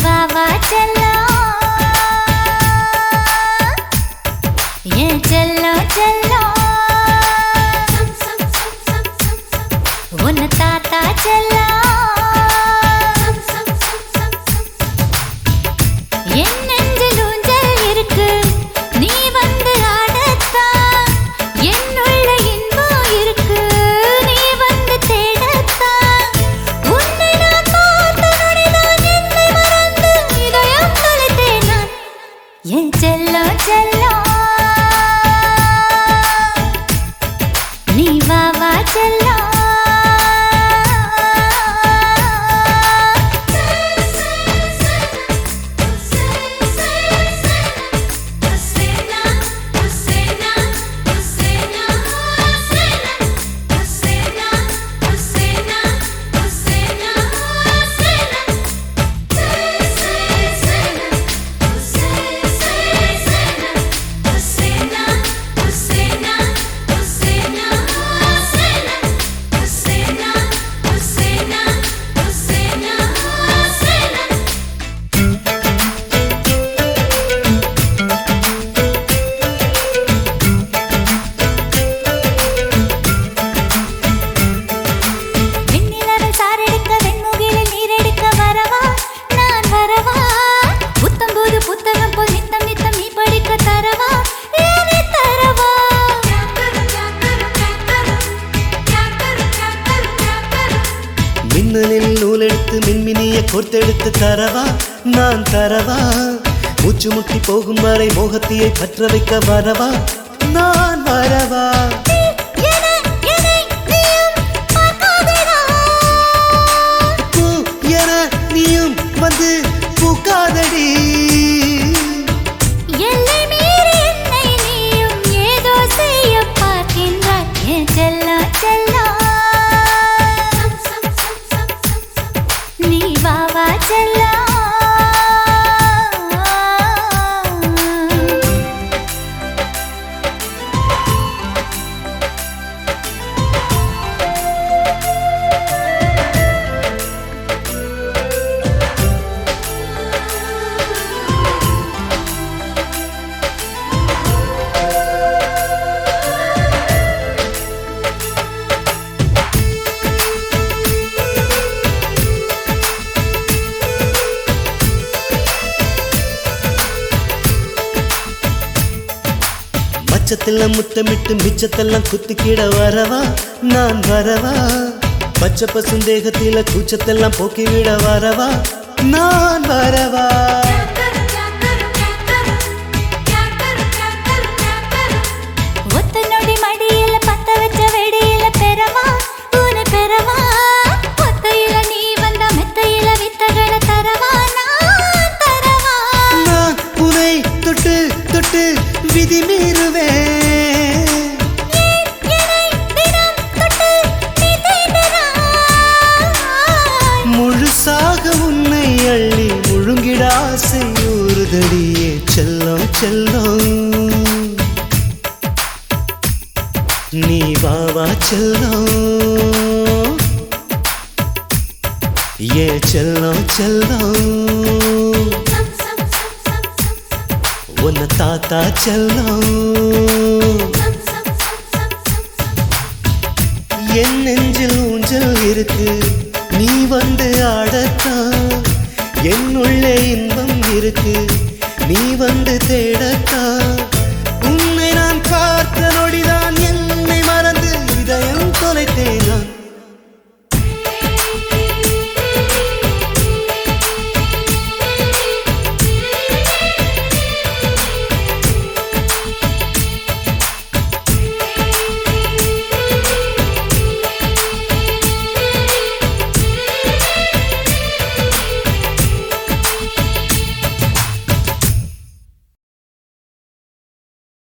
வா வா செல்லம் என் செல்லம் செல்லம் உன்னை தாத்தா செல்லம் என் நெஞ்சில் ஊஞ்சல் இருக்கு நீ வந்து ஆடத்தான் என்னுள்ள இன்பம் இருக்கு நீ வந்து தேடத்தான் உன்னை நான் பார்த்த நொடிதான் என்னை மறந்து இதயம் தொலைத்தேன் நான் என் செல்லம் செல்லம் நீ வா வா செல்லம் வெண்ணிலவில் சாரெடுக்க வெண்முகிலில் நீரெடுக்க வரவா நான் வரவா புத்தம்போது புத்தகம் போல் நித்தம் நித்தம் நீ படிக்க தரவா ஏனே தரவா மின்னலில் நூலெடுத்து மின்மினிய கோர்த்தெடுத்து தரவா நான் தரவா மூச்சு முட்டி போகும் வரை மோகத்தியை பற்ற வைக்க வரவா நான் வரவா என என்னை நீயும் பார்க்காதேடா பூ என நீயும் வந்து பூக்காதடி எல்லை மீறி என்னை நீயும் ஏதோ செய்ய பார்க்கின்றாய் என் செல்லம் செல்லம் நீ வா வா செல்லம் மச்சத்தெல்லாம் முத்தமிட்டு மிச்சத்தெல்லாம் குத்திக்கிட வரவா நான் வரவா பச்சை பசுந்தேகத்தில கூச்சத்தெல்லாம் போக்கிவிட வரவா நான் வரவா ஒத்த நொடி மடியில பத்த வச்ச வெடியில பெறவா உன பெறவா ஒத்தையில நீ வந்த மெத்தையில வித்தகளை தரவா நான் தரவா நான் உனை தொட்டு தொட்டு விதி மீறுவேன் என்னை தினம் தொட்டு நீ தீண்டறாய். முழுசாக உன்னை அள்ளி முழுங்கிட ஆசை ஊறுதடியே செல்லம் செல்லம் நீ வா வா செல்லம் ஏ செல்லம் செல்லம் உன்னை தாத்தா செல்லம் என் நெஞ்சில் ஊஞ்சல் இருக்கு நீ வந்து ஆடத்தான் என்னுள்ளே இன்பம் இருக்கு நீ வந்து தேடத்தான்